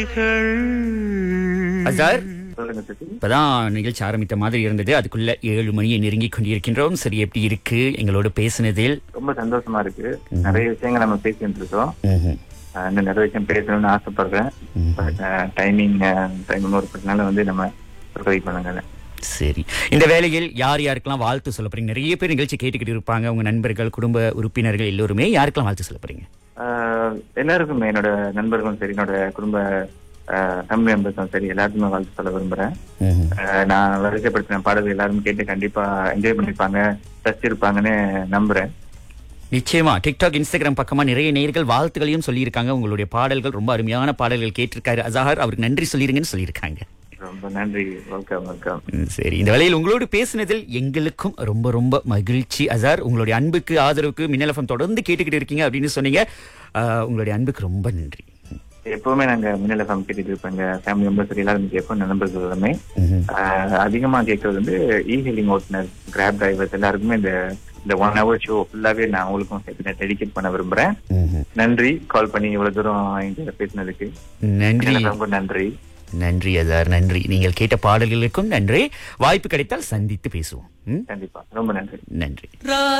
அசார் சொல்லுங்க சசி இப்பதான் நிகழ்ச்சி ஆரம்பித்த மாதிரி இருந்தது அதுக்குள்ள ஏழு மணியை நெருங்கி கொண்டிருக்கின்றோம் சரி எப்படி இருக்கு எங்களோடு பேசினதில் ரொம்ப சந்தோஷமா இருக்கு நிறைய விஷயங்கள் நம்ம பேசிட்டு இருக்கோம் ம்ஹும். அஹ் இன்னும் நிறைய விஷயம் பேசணும்னு ஆசைப்படுறேன் பட் டைமிங் டைம் ஒரு பத்தினால வந்து நம்ம ட்ரை பண்ணுங்க சரி இந்த வேளையில் யார் யாருக்கெல்லாம் வாழ்த்து சொல்ல போறீங்க நிறைய பேர் நிகழ்ச்சி கேட்டுக்கிட்டு இருப்பாங்க உங்க நண்பர்கள் குடும்ப உறுப்பினர்கள் எல்லோருமே யாருக்கெல்லாம் வாழ்த்து சொல்ல போறீங்க ஆஹ் எல்லாருக்கும் என்னோட நண்பர்களும் சரி என்னோட குடும்ப ஃபேமிலி மெம்பர்ஸும் சரி எல்லாருக்குமே வாழ்த்து சொல்ல விரும்புறேன் ம்ஹும். ஆஹ் நான் வரிசைப்படுத்தின பாடல்கள் எல்லாரும் கேட்டு கண்டிப்பா என்ஜாய் பண்ணிருப்பாங்க ரசிச்சிருப்பாங்கன்னு நம்புறேன் நிச்சயமா டிக்டாக் இன்ஸ்டாகிராம் பக்கமா நிறைய நேயர்கள் வாழ்த்துக்களையும் சொல்லியிருக்காங்க உங்களுடைய பாடல்கள் ரொம்ப அருமையான பாடல்கள் கேட்டிருக்காரு அசாஹர் அவருக்கு நன்றி சொல்லிருங்கன்னு சொல்லியிருக்காங்க ரொம்ப நன்றி வெல்கம் வெல்கம் ம், சரி இந்த வேளையில் உங்களோடு பேசினதில் எங்களுக்கும் ரொம்ப ரொம்ப மகிழ்ச்சி அசார் உங்களுடைய அன்புக்கு ஆதரவுக்கு மின்னலஃபம் தொடர்ந்து கேட்டுக்கிட்டு இருக்கீங்க அப்படின்னு சொன்னீங்க ஆஹ், உங்களுடைய அன்புக்கு ரொம்ப நன்றி எப்பவுமே நாங்க மின்னல ஃபேம் கேட்டுட்டு இருப்பாங்க ஃபேமிலி மெம்பர்ஸ் சரி எல்லாரும் கேட்போம் நண்பர்கள் எல்லாமே ம்ஹும். ஆஹ் அதிகமா கேட்கறது வந்து இ ஹெலிங் ஓட்டுநர் கிராப் டிரைவர்ஸ் எல்லாருக்குமே இந்த இந்த ஒன் ஹவர் ஷோ ஃபுல்லாவே நான் உங்களுக்கும் சேர்த்து டெடிகேட் பண்ண விரும்புறேன் ம்ஹும். நன்றி கால் பண்ணி இவ்வளவு தூரம் என்கிட்ட பேசினதுக்கு நன்றி எனக்கு ரொம்ப நன்றி நன்றி அசார் நன்றி நீங்கள் கேட்ட பாடல்களுக்கும் நன்றி வாய்ப்பு கிடைத்தால் சந்தித்து பேசுவோம் ம்? கண்டிப்பா ரொம்ப நன்றி நன்றி